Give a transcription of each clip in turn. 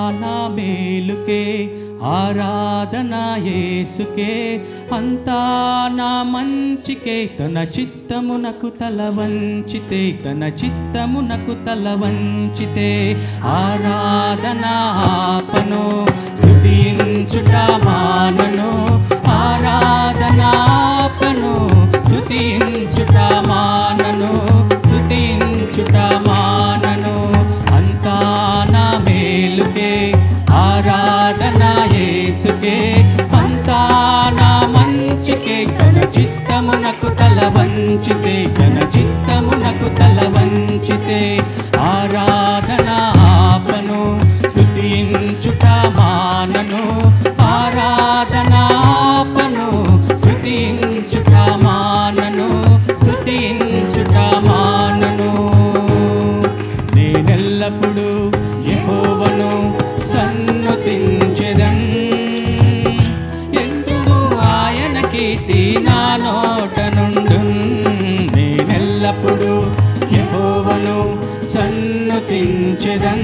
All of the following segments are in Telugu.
నా మేలుకే ఆరాధన యేసుకే అంతా నా మంచికే తన చిత్తమునకు తల వంచితే తన చిత్తమునకు తల వంచితే ఆరాధన ఆపను స్తుతించుట మానను ఆరాధన ఆపను స్తుతించుట మానను స్తుతించుట మానను అంతా నా మేలుకే ఆరాధన యేసుకే అంతా నా మంచికే తన చిత్తమునకు తల వంచితే తన చిత్తమునకు తల వంచితే ఆరాధన ఆపను స్తుతించుట మానను ఆరాధన ఆపను స్తుతించుట మానను స్తుతించుట మానను నేనెల్లప్పుడు యెహోవను సన్నుతించెదన్ ఎంచుడు ఆయన కీర్తి నా నోట నుండు నేనెల్లప్పుడు యెహోవను సన్నుతించెదన్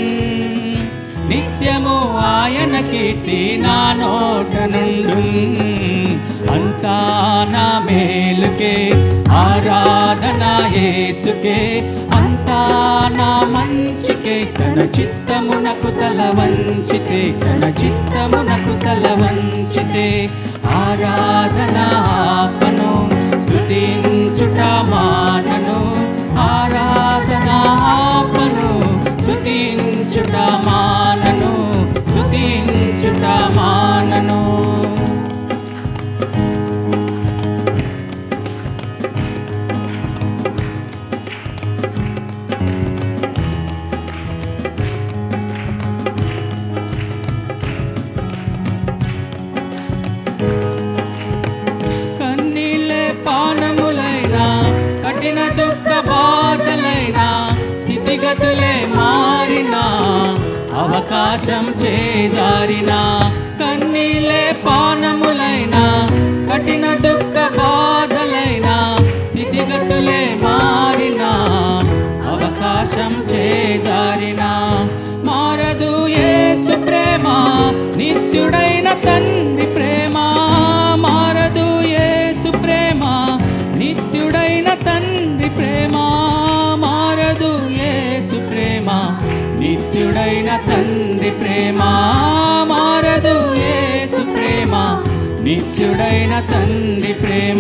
నిత్యము ఆయన కీర్తి నా నోట నుండు అంతా నా మేలుకే ఆరాధన యేసుకే అంతా నా మంచికే తన చిత్తమునకు తల వంచితే తన చిత్తమునకు తల వంచితే ఆరాధన ఆపను స్తుతించుట మానను ఆరాధన ఆపను స్తుతించుట మానను స్తుతించుట మానను కన్నీళ్ళే పానములైనా కఠిన దుఃఖ బాధలైనా స్థితిగతులే మారినా అవకాశం చేజారినా కన్నీళ్ళే పానములైనా కఠిన దుఃఖ బాధలైనా స్థితిగతులే మారినా అవకాశం చేజారినా మారదు యేసు ప్రేమ నిత్యుడైన తండ్రి ప్రేమ మారదు యేసు ప్రేమ నిత్యుడైన తండ్రి ప్రేమ మారదు యేసు ప్రేమ నిత్యుడైన తండ్రి ప్రేమ మారదు యేసు ప్రేమ నిత్యుడైన తండ్రి ప్రేమ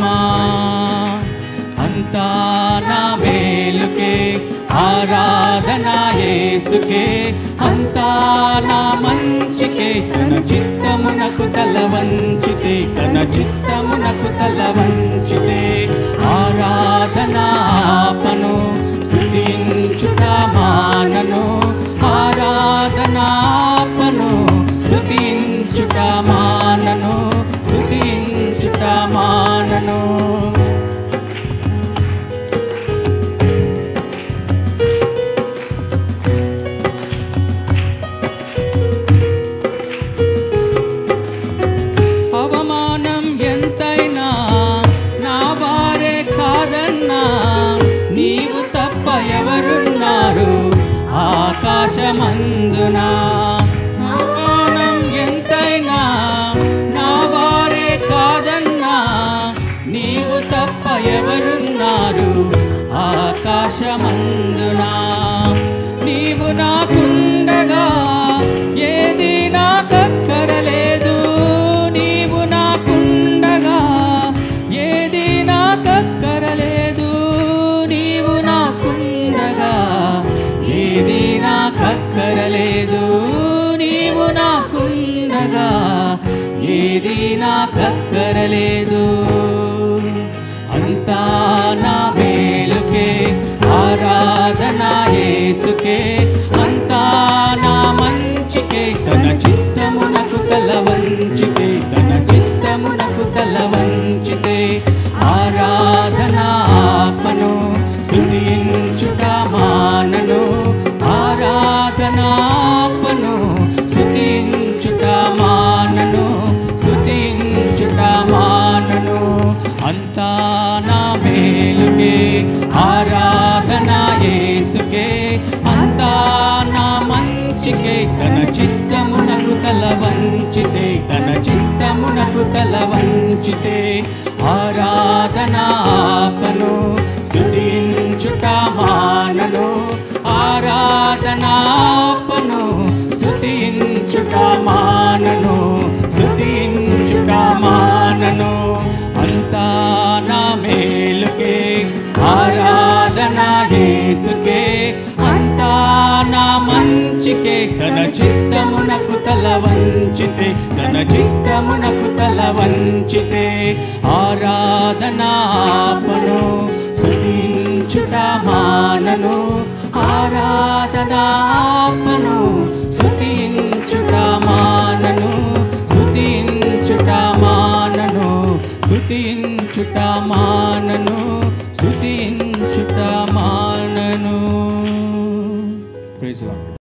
అంతా నా మేలుకే ఆరాధన యేసుకే అంతా నా మంచికే తన చిత్తమునకు తల వంచితే తన చిత్తమునకు తల వంచితే ఆరాధన ఆపను స్తుతించుట మానను ఆరాధన ఆపను స్తుతించుట మానను స్తుతించుట మానను అవమానం ఎంతైనా నా వారే కాదన్నా నీవు తప్ప ఎవరున్నారు ఆకాశమందున అవమానం ఎంతైనా నా వారే కాదన్నా నీవు తప్ప ఎవరున్నారు ఆకాశమందున నీవు నాకుండగా ఏది నాకక్కరలేదు నీవు నాకుండగా ఏది నాకక్కరలేదు నీవు నాకుండగా ఏది నాకక్కరలేదు నీవు నాకుండగా ఏది నాకక్కరలేదు అంతా నా మేలుకే ఆరాధన యేసుకే అంతా నా మంచికే తన చిత్తమునకు తల వంచితే తన చిత్తమునకు తల వంచితే ఆరాధన ఆపను స్తుతించుట మానను ఆరాధన ఆపను స్తుతించుట మానను స్తుతించుట మానను అంతా నా మే తల వంచితే తన చిత్తమునకు తల వంచితే ఆరాధనాపను స్తుతించుట మానను ఆరాధనాపను స్తుతించుట మానను స్తుతించుట మానను అంతా నా మేలుకే ఆరాధన యేసుకే అంతా నా మంచికే తన చిత్తమునకు తల వంచితే తన చిత్తమునకు తల వంచితే ఆరాధనాపను స్తుతించుట మానను ఆరాధనాపను స్తుతించుట మానను స్తుతించుట మానను స్తుతించుట మానను స్తుతించుట మానను ప్రైజ్ లార్డ్